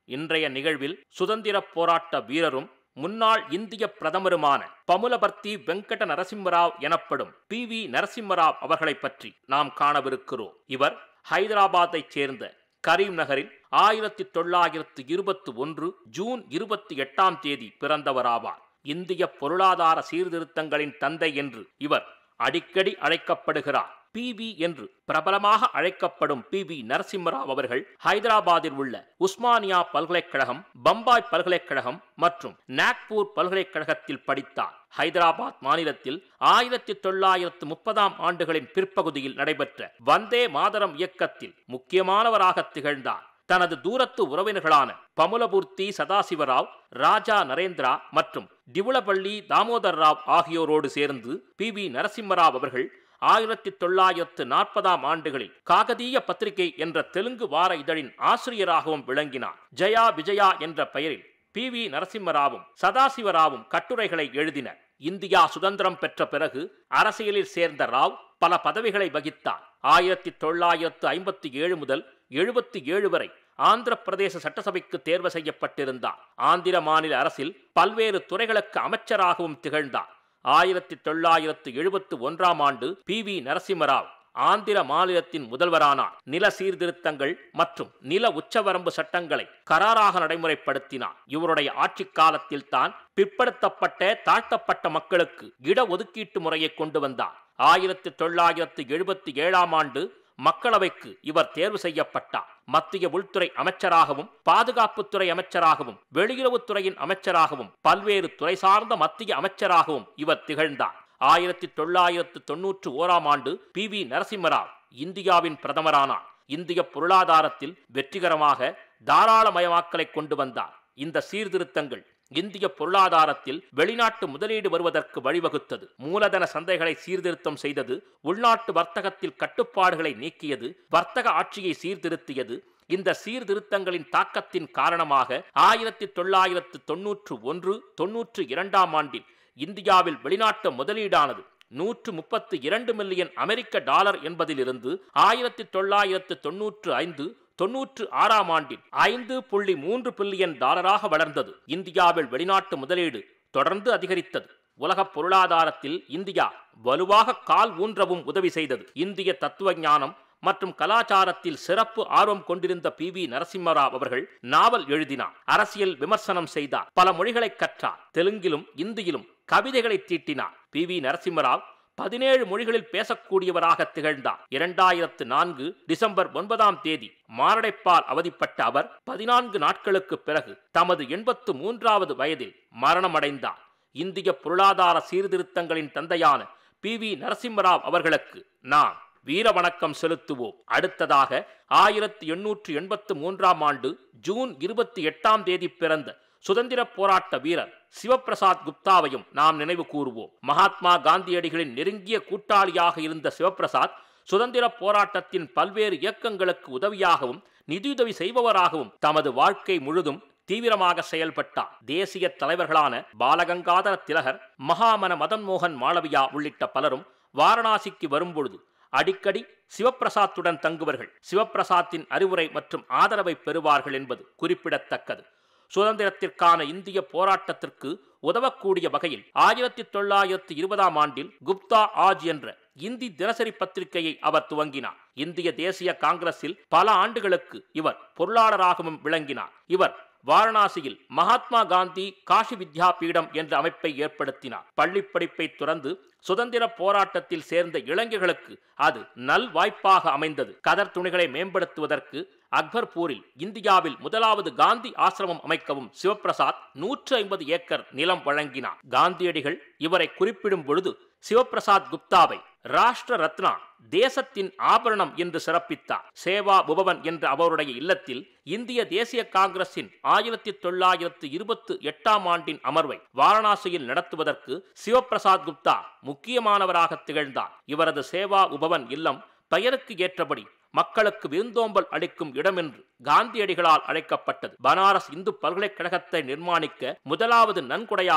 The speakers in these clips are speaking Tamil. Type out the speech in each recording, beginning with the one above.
இன்றைய நிகழ்வில் சுதந்திரப் போராட்ட வீரரும் முன்னாள் இந்திய பிரதமருமான பமுலபர்த்தி வெங்கட நரசிம்மராவ் எனப்படும் பி வி நரசிம்மராவ் அவர்களை பற்றி நாம் காணவிருக்கிறோம் இவர் ஹைதராபாத்தைச் சேர்ந்த கரீம் நகரில் ஆயிரத்தி தொள்ளாயிரத்து இருபத்தி ஒன்று ஜூன் இருபத்தி எட்டாம் தேதி பிறந்தவராவார் இந்திய பொருளாதார சீர்திருத்தங்களின் தந்தை என்று இவர் அடிக்கடி அழைக்கப்படுகிறார் பிவி என்று பிரபலமாக அழைக்கப்படும் பி வி நரசிம்மராவ் அவர்கள் ஹைதராபாத்தில் உள்ள உஸ்மானியா பல்கலைக்கழகம் பம்பாய் பல்கலைக்கழகம் மற்றும் நாக்பூர் பல்கலைக்கழகத்தில் படித்தார் ஹைதராபாத் மாநிலத்தில் ஆயிரத்தி தொள்ளாயிரத்து முப்பதாம் ஆண்டுகளின் பிற்பகுதியில் நடைபெற்ற வந்தே மாதரம் இயக்கத்தில் முக்கியமானவராக திகழ்ந்தார் தனது தூரத்து உறவினர்களான பமுலபூர்த்தி சதாசிவராவ் ராஜா நரேந்திரா மற்றும் திவுளபள்ளி தாமோதர் ராவ் ஆகியோரோடு சேர்ந்து பி வி நரசிம்மராவ் அவர்கள் ஆயிரத்தி தொள்ளாயிரத்து நாற்பதாம் ஆண்டுகளில் காகதீய பத்திரிகை என்ற தெலுங்கு வார இதழின் ஆசிரியராகவும் விளங்கினார் ஜெயா விஜயா என்ற பெயரில் பி வி நரசிம்மராவும் சதாசிவராவும் கட்டுரைகளை எழுதினர் இந்தியா சுதந்திரம் பெற்ற பிறகு அரசியலில் சேர்ந்த ராவ் பல பதவிகளை வகித்தார் ஆயிரத்தி தொள்ளாயிரத்து ஐம்பத்தி ஏழு முதல் எழுபத்தி ஏழு வரை ஆந்திர பிரதேச சட்டசபைக்கு தேர்வு செய்யப்பட்டிருந்தார் ஆந்திர மாநில அரசில் பல்வேறு துறைகளுக்கு அமைச்சராகவும் திகழ்ந்தார் ஆயிரத்தி தொள்ளாயிரத்து எழுபத்து ஒன்றாம் ஆண்டு பி வி நரசிம்மராவ் ஆந்திர மாநிலத்தின் முதல்வரானார் நில சீர்திருத்தங்கள் மற்றும் நில உச்சவரம்பு சட்டங்களை கராராக நடைமுறைப்படுத்தினார் இவருடைய ஆட்சி காலத்தில் தான் பிற்படுத்தப்பட்ட தாழ்த்தப்பட்ட மக்களுக்கு இடஒதுக்கீட்டு முறையை கொண்டு வந்தார் ஆயிரத்தி தொள்ளாயிரத்து எழுபத்தி ஏழாம் ஆண்டு மக்களவைக்கு இவர் தேர்வு செய்யப்பட்டார் மத்திய உள்துறை அமைச்சராகவும் பாதுகாப்புத்துறை அமைச்சராகவும் வெளியுறவுத்துறையின் அமைச்சராகவும் பல்வேறு துறை சார்ந்த மத்திய அமைச்சராகவும் இவர் திகழ்ந்தார் ஆயிரத்தி தொள்ளாயிரத்து தொன்னூற்று ஓராம் ஆண்டு பி வி நரசிம்மராவ் இந்தியாவின் பிரதமரானார் இந்திய பொருளாதாரத்தில் வெற்றிகரமாக தாராளமயமாக்கலை கொண்டு வந்தார் இந்த சீர்திருத்தங்கள் இந்திய பொருளாதாரத்தில் வெளிநாட்டு முதலீடு வருவதற்கு வழிவகுத்தது மூலதன சந்தைகளை சீர்திருத்தம் செய்தது உள்நாட்டு வர்த்தகத்தில் கட்டுப்பாடுகளை நீக்கியது வர்த்தக ஆட்சியை சீர்திருத்தியது இந்த சீர்திருத்தங்களின் தாக்கத்தின் காரணமாக ஆயிரத்தி தொள்ளாயிரத்து தொன்னூற்று ஒன்று தொன்னூற்று இரண்டாம் ஆண்டில் இந்தியாவில் வெளிநாட்டு முதலீடானது நூற்று முப்பத்து இரண்டு மில்லியன் அமெரிக்க டாலர் என்பதிலிருந்து ஆயிரத்தி தொள்ளாயிரத்து தொன்னூற்று ஐந்து தொன்னூற்று ஆறாம் ஆண்டில் ஐந்து புள்ளி மூன்று பில்லியன் டாலராக வளர்ந்தது இந்தியாவில் வெளிநாட்டு முதலீடு தொடர்ந்து அதிகரித்தது உலக பொருளாதாரத்தில் இந்தியா வலுவாக கால் ஊன்றவும் உதவி செய்தது இந்திய தத்துவ ஞானம் மற்றும் கலாச்சாரத்தில் சிறப்பு ஆர்வம் கொண்டிருந்த பி வி நரசிம்மராவ் அவர்கள் நாவல் எழுதினார் அரசியல் விமர்சனம் செய்தார் பல மொழிகளை கற்றார் தெலுங்கிலும் இந்தியிலும் கவிதைகளை தீட்டினார் பி வி நரசிம்மராவ் பதினேழு மொழிகளில் பேசக்கூடியவராக திகழ்ந்தார் இரண்டாயிரத்து நான்கு டிசம்பர் ஒன்பதாம் தேதி மாரடைப்பால் அவதிப்பட்ட அவர் பதினான்கு நாட்களுக்கு பிறகு தமது எண்பத்து மூன்றாவது வயதில் மரணமடைந்தார் இந்திய பொருளாதார சீர்திருத்தங்களின் தந்தையான பி வி நரசிம்மராவ் அவர்களுக்கு நாம் வீர வணக்கம் செலுத்துவோம் அடுத்ததாக ஆயிரத்தி எண்ணூற்று எண்பத்து மூன்றாம் ஆண்டு ஜூன் இருபத்தி எட்டாம் தேதி பிறந்த சுதந்திர போராட்ட வீரர் சிவபிரசாத் குப்தாவையும் நாம் நினைவு கூறுவோம் மகாத்மா காந்தியடிகளின் நெருங்கிய கூட்டாளியாக இருந்த சிவபிரசாத் சுதந்திர போராட்டத்தின் பல்வேறு இயக்கங்களுக்கு உதவியாகவும் நிதியுதவி செய்பவராகவும் தமது வாழ்க்கை முழுதும் தீவிரமாக செயல்பட்டார் தேசிய தலைவர்களான பாலகங்காதர திலகர் மகாமன மதன் மோகன் மாளவியா உள்ளிட்ட பலரும் வாரணாசிக்கு வரும்பொழுது அடிக்கடி சிவப்பிரசாத்துடன் தங்குவர்கள் சிவப்பிரசாத்தின் அறிவுரை மற்றும் ஆதரவை பெறுவார்கள் என்பது குறிப்பிடத்தக்கது சுதந்திரத்திற்கான இந்திய போராட்டத்திற்கு உதவக்கூடிய வகையில் ஆயிரத்தி தொள்ளாயிரத்தி இருபதாம் ஆண்டில் குப்தா ஆஜ் என்ற இந்தி தினசரி பத்திரிகையை அவர் துவங்கினார் இந்திய தேசிய காங்கிரஸில் பல ஆண்டுகளுக்கு இவர் பொருளாளராகவும் விளங்கினார் இவர் வாரணாசியில் மகாத்மா காந்தி காஷி வித்யா பீடம் என்ற அமைப்பை ஏற்படுத்தினார் பள்ளி படிப்பை துறந்து சுதந்திர போராட்டத்தில் சேர்ந்த இளைஞர்களுக்கு அது நல் வாய்ப்பாக அமைந்தது கதர் துணிகளை மேம்படுத்துவதற்கு அக்பர்பூரில் இந்தியாவில் முதலாவது காந்தி ஆசிரமம் அமைக்கவும் சிவபிரசாத் நூற்று ஐம்பது ஏக்கர் நிலம் வழங்கினார் காந்தியடிகள் இவரை குறிப்பிடும் பொழுது சிவபிரசாத் குப்தாவை ராஷ்டிர ரத்னா தேசத்தின் ஆபரணம் என்று சிறப்பித்தார் சேவா புபவன் என்ற அவருடைய இல்லத்தில் இந்திய தேசிய காங்கிரசின் ஆயிரத்தி தொள்ளாயிரத்து இருபத்து எட்டாம் ஆண்டின் அமர்வை வாரணாசியில் நடத்துவதற்கு சிவபிரசாத் குப்தா முக்கியமானவராக திகழ்ந்தார் இவரது சேவா உபவன் இல்லம் பெயருக்கு ஏற்றபடி மக்களுக்கு விருந்தோம்பல் அளிக்கும் இடம் என்று காந்தியடிகளால் அழைக்கப்பட்டது பனாரஸ் இந்து பல்கலைக்கழகத்தை நிர்மாணிக்க முதலாவது நன்கொடையாக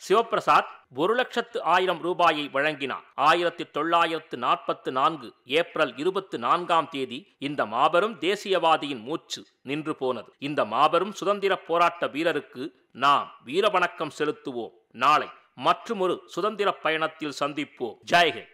சிவபிரசாத் ஒரு லட்சத்து ஆயிரம் ரூபாயை வழங்கினார் ஆயிரத்தி தொள்ளாயிரத்து நாற்பத்து நான்கு ஏப்ரல் இருபத்தி நான்காம் தேதி இந்த மாபெரும் தேசியவாதியின் மூச்சு நின்று போனது இந்த மாபெரும் சுதந்திர போராட்ட வீரருக்கு நாம் வீரவணக்கம் செலுத்துவோம் நாளை மற்றுமொரு சுதந்திர பயணத்தில் சந்திப்போம் ஜெய்ஹிந்த்